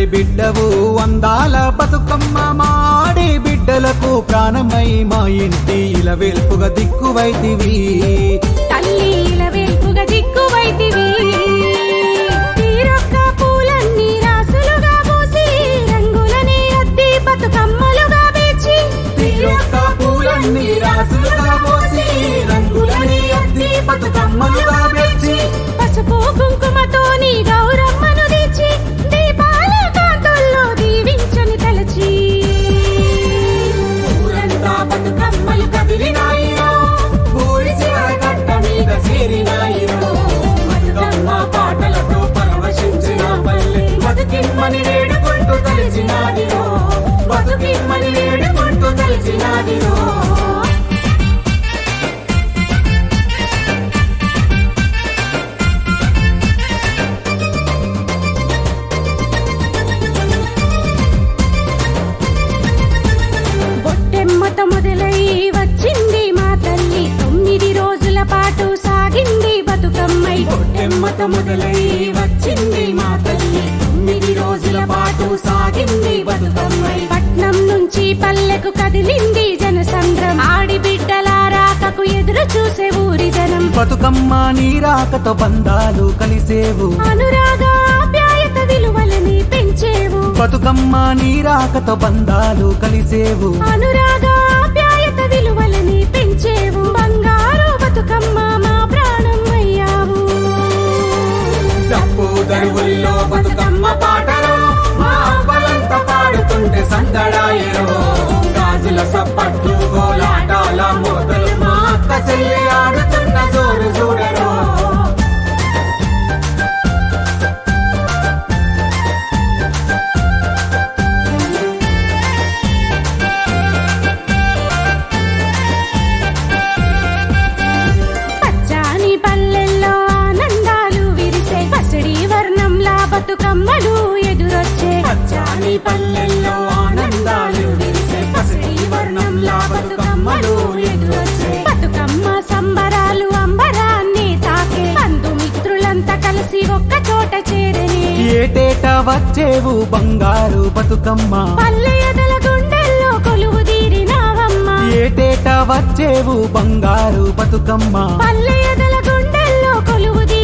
తల్లి బిడ్డవు అందాల బతుకమ్మ మాడి బిడ్డలకు ప్రాణమై మా ఇంటి ఇలా వెల్పుగా దిక్కువైతివి తల్లీల వెల్పుగా దిక్కువైతివి తీరొక్క పూలన్నీ రాసులుగా పూసి రంగులని అద్ది బతుకమ్మలుగా పేర్చి తీరొక్క పూలన్నీ రాసులుగా పోసి రంగులని అద్ది బతుకమ్మలుగా పేర్చి పసుపు కుంకుమతో నీ గౌరమ్మను తెచ్చి దీపాల కాంతుల్లో దీవించని తలచి ఊరంతా బతుకమ్మలు కదిలినాయిరో ఊరి చివర కట్ట మీద చేరినాయిరో బతుకమ్మ పాటలతో పరవశించిన పల్లె బతుకిమ్మని వేడుకుంటూ తలిచినాదిరో బతుకిమ్మని వేడుకుంటూ తలిచినాదిరో బొట్టెమ్మత మొదలై వచ్చింది మా తల్లి తొమ్మిది రోజుల పాటు సాగింది బతుకమ్మై పొట్టెమ్మత మొదలై వచ్చింది మా తల్లి తొమ్మిది రోజుల పాటు సాగింది బతుకమ్మై పట్నం నుంచి పల్లెకు కదిలింది జనసంద్రం ఆడి బిడ్డల రాకకు ఎదురు చూసే ఊరి జనం బతుకమ్మ నీరాకతో బంధాలు కలిసేవు అనురాగ ఆప్యాయత విలువలని పెంచేవు బతుకమ్మ నీరాకతో బంధాలు కలిసేవు అనురాగ ఆప్యాయత విలువలని పెంచేవు బంగారు బతుకమ్మ మా ప్రాణం అయ్యావు డప్పు దరువుల్లో బతుకమ్మ పాటలో మా అవ్వలంతా పాడుతుంటే సందడాయరో గాజుల సప్పట్లు గోలాటాల మోతలు మా అక్క చెల్లి ఆడుతున్న జోరు చూడరో పచ్చాని పల్లెల్లో ఆనందాలు విరిసే పసిడి వర్ణంలా బతుకమ్మలు ఎదురొచ్చే పచ్చాని పల్లెల్లో ఆనందాలు విరిసే పసిడి వర్ణంలా బతుకమ్మలు ఎదురొచ్చే బతుకమ్మ సంబరాలు అంబరాన్ని తాకే బంధుమిత్రులంతా కలిసి ఒక్క చోట చేరని ఏటేటా వచ్చేవు బంగారు బతుకమ్మ పల్లె ఎదల గుండెల్లో కొలువు తీరినావమ్మ ఏటేటా వచ్చేవు బంగారు బతుకమ్మ పల్లె ఎదల గుండెల్లో కొలువు